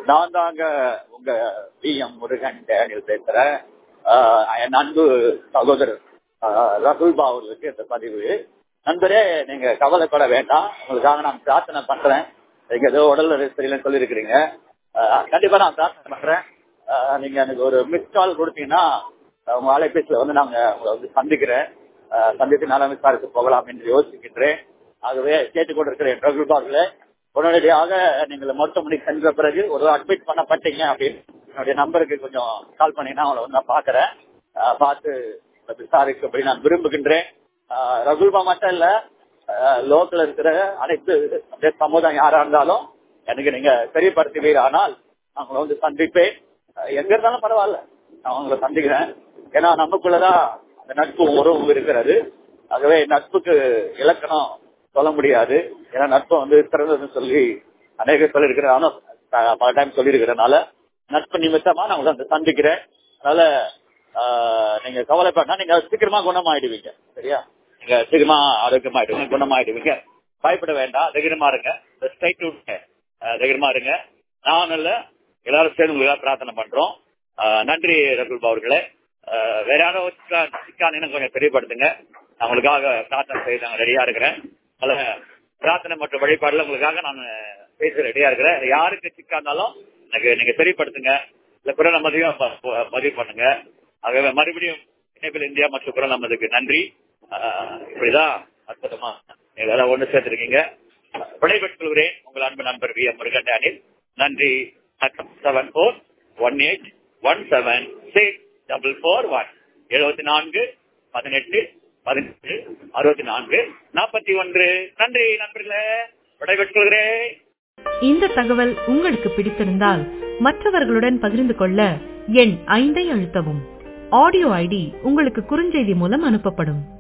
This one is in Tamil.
நான் தாங்க உங்க வி எம் முருகன் டேனியல் பேசுறேன் ஆஹ் என் அன்பு சகோதரர் ஆஹ் ரகுல்பா அவர்களுக்கு இந்த பதிவு நண்பரே நீங்க கவலைப்பட வேண்டாம் உங்களுக்காக நான் பிரார்த்தனை பண்றேன் நீங்க ஏதோ உடல் சரியில்லைன்னு சொல்லியிருக்கிறீங்க ஆஹ் கண்டிப்பா நான் பிரார்த்தனை பண்றேன் ஆஹ் நீங்க எனக்கு ஒரு மிஸ் கால் கொடுத்தீங்கன்னா உங்க அலைபேசியில வந்து நாங்க உங்களை வந்து சந்திக்கிறேன் ஆஹ் சந்தித்து நலம் விசாரித்து போகலாம் என்று யோசிக்கின்றேன் ஆகவே கேட்டுக்கொண்டிருக்கிறேன் ரகுல்பா அவர்களே உடனடியாக நீங்கள் மருத்துவமனைக்கு சென்ற பிறகு ஒரு அட்மிட் பண்ணப்பட்டீங்க அப்படின்னு என்னுடைய நம்பருக்கு கொஞ்சம் கால் பண்ணீங்கன்னா அவங்களை வந்து நான் பாக்குறேன் ஆஹ் பார்த்து விசாரிக்கும்படி நான் விரும்புகின்றேன் ஆஹ் ரகுல்பா மட்டும் இல்ல லோக்கல் இருக்கிற அனைத்து அப்படியே சமுதாயம் யாரா இருந்தாலும் எனக்கு நீங்க தெரியப்படுத்துவீர் ஆனால் அவங்கள வந்து சந்திப்பேன் ஆஹ் எங்க இருந்தாலும் பரவாயில்ல நான் அவங்கள சந்திக்கிறேன் ஏன்னா நமக்குள்ளதான் அந்த நட்பு உறவு இருக்கிறது ஆகவே நட்புக்கு இலக்கணம் சொல்ல முடியாது ஏன்னா நட்பு வந்து சிறந்ததுன்னு சொல்லி அநேக சொல்லியிருக்கிறேன் நானும் பல டைம் சொல்லியிருக்கிறதுனால நட்பு நிமித்தமா நான் உங்களை வந்து சந்திக்கிறேன் அதனால ஆஹ், நீங்க கவலைப்படா நீங்க சீக்கிரமா குணமாயிடுவீங்க சரியா நீங்க சீக்கிரமா ஆரோக்கியமாயிடுவீங்க குணமாயிடுவீங்க பயப்பட வேண்டாம் தைரியமா இருங்க ஸ்ட்ரைட் விடுங்க தைரியமா இருங்க நான் இல்ல எல்லாரும் சேர்ந்து உங்களுக்காக பிரார்த்தனை பண்றோம் ஆஹ், நன்றி ரகுல்பா அவர்களே ஆஹ், வேற யாரோ சிக்கானு கொஞ்சம் தெரியப்படுத்துங்க நான் உங்களுக்காக பிரார்த்தனை செய்ய நான் ரெடியா இருக்கிறேன் அதனால பிரார்த்தனை மற்றும் வழிபாடுல உங்களுக்காக நான் பேச ரெடியா இருக்கிறேன் யாருக்கு சிக்கா இருந்தாலும் எனக்கு நீங்க தெரியப்படுத்துங்க இல்ல குரல் நம்மதையும் பதிவு பண்ணுங்க ஆகவே மறுபடியும் இணைப்பில் இந்தியா மற்றும் குரல் நம்மதுக்கு நன்றி ஆஹ் இப்படிதான் அற்புதமா எல்லாரும் ஒண்ணு சேர்த்திருக்கீங்க விடைபெற்றுக் கொள்கிறேன் உங்கள் அன்பு நண்பர் வி எம் முருகன் டேனில் நன்றி seven four one eight one seven six double four one எழுபத்தி நான்கு பதினெட்டு பதினெட்டு அறுபத்தி நான்கு நாற்பத்தி ஒன்று நன்றி நண்பர்களே விடைபெற்றுக் கொள்கிறேன் இந்த தகவல் உங்களுக்கு பிடித்திருந்தால் மற்றவர்களுடன் பகிர்ந்து கொள்ள எண் ஐந்தை அழுத்தவும் ஆடியோ ஐடி உங்களுக்கு குறுஞ்செய்தி மூலம் அனுப்பப்படும்